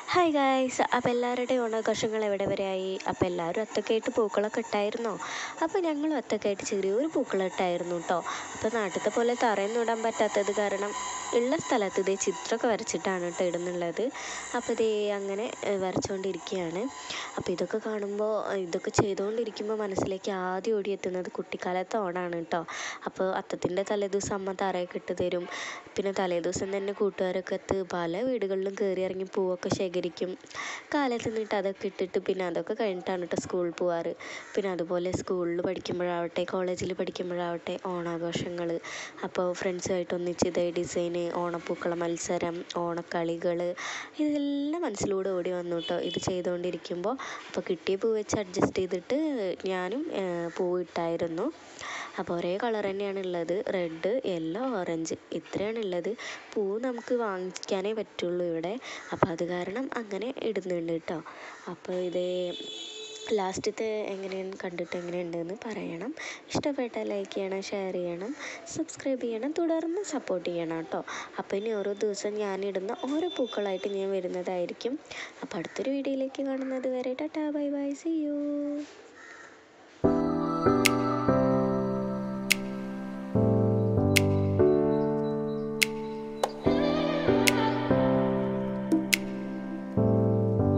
hi guys അപ്പോൾ എല്ലാവരുടെയും ഓണാഘോഷങ്ങൾ എവിടെ വരെയായി അപ്പോൾ എല്ലാവരും ഒറ്റക്കായിട്ട് പൂക്കളൊക്കെ ഇട്ടായിരുന്നോ അപ്പോൾ ഞങ്ങളും ഒറ്റക്കായിട്ട് ചെറിയൊരു പൂക്കളം ഇട്ടായിരുന്നു കേട്ടോ അപ്പോൾ നാട്ടിലത്തെ പോലെ തറയൊന്നും ഇടാൻ പറ്റാത്തത് കാരണം ഉള്ള സ്ഥലത്ത് ഇതേ ചിത്രമൊക്കെ വരച്ചിട്ടാണ് കേട്ടോ ഇടുന്നുള്ളത് അപ്പോൾ ഇതേ അങ്ങനെ ഏഹ്, വരച്ചുകൊണ്ടിരിക്കുകയാണ് അപ്പോൾ ഇതൊക്കെ കാണുമ്പോൾ ഇതൊക്കെ ചെയ്തുകൊണ്ടിരിക്കുമ്പോൾ മനസ്സിലേക്ക് ആദ്യം ഓടിയെത്തുന്നത് കുട്ടിക്കാലത്തെ ഓണാണ് കേട്ടോ അപ്പോൾ അത്തത്തിൻ്റെ തലേദിവസം അമ്മ തറയൊക്കെ ഇട്ട് തരും പിന്നെ തലേദിവസം തന്നെ കൂട്ടുകാരൊക്കെ എത്ത് പല വീടുകളിലും കയറി ഇറങ്ങി പൂവൊക്കെ ശേഖരിക്കും കാലത്ത് നിന്നിട്ട് അതൊക്കെ ഇട്ടിട്ട് പിന്നെ അതൊക്കെ കഴിഞ്ഞിട്ടാണ് കേട്ടോ സ്കൂളിൽ പോവാറ് പിന്നെ അതുപോലെ സ്കൂളിൽ പഠിക്കുമ്പോഴാവട്ടെ കോളേജിൽ പഠിക്കുമ്പോഴാവട്ടെ ഓണാഘോഷങ്ങൾ അപ്പോൾ ഫ്രണ്ട്സുമായിട്ട് ഒന്നിച്ച് ഇതേ ഡിസൈന് ഓണപ്പൂക്കള മത്സരം ഓണക്കളികൾ ഇതെല്ലാം മനസ്സിലൂടെ ഓടി വന്നു കേട്ടോ ഇത് ചെയ്തുകൊണ്ടിരിക്കുമ്പോൾ അപ്പോൾ കിട്ടിയ പൂ വെച്ച് അഡ്ജസ്റ്റ് ചെയ്തിട്ട് ഞാനും ഏഹ്, പൂ ഇട്ടായിരുന്നു അപ്പോൾ ഒരേ കളർ തന്നെയാണ് ഉള്ളത് റെഡ് യെല്ലോ ഓറഞ്ച് ഇത്രയാണ് ഉള്ളത് പൂ നമുക്ക് വാങ്ങിക്കാനേ പറ്റുള്ളൂ ഇവിടെ അപ്പോൾ അത് കാരണം അങ്ങനെ ഇടുന്നുണ്ട് കേട്ടോ അപ്പോൾ ഇതേ ലാസ്റ്റത്തെ എങ്ങനെയാണ് കണ്ടിട്ട് എങ്ങനെയുണ്ടെന്ന് പറയണം ഇഷ്ടപ്പെട്ടാൽ ലൈക്ക് ചെയ്യണം ഷെയർ ചെയ്യണം സബ്സ്ക്രൈബ് ചെയ്യണം തുടർന്ന് സപ്പോർട്ട് ചെയ്യണം കേട്ടോ അപ്പോൾ ഇനി ഓരോ ദിവസം ഞാനിടുന്ന ഓരോ പൂക്കളായിട്ട് ഞാൻ വരുന്നതായിരിക്കും അപ്പോൾ അടുത്തൊരു വീഡിയോയിലേക്ക് കാണുന്നത് വരെ tata bye bye see U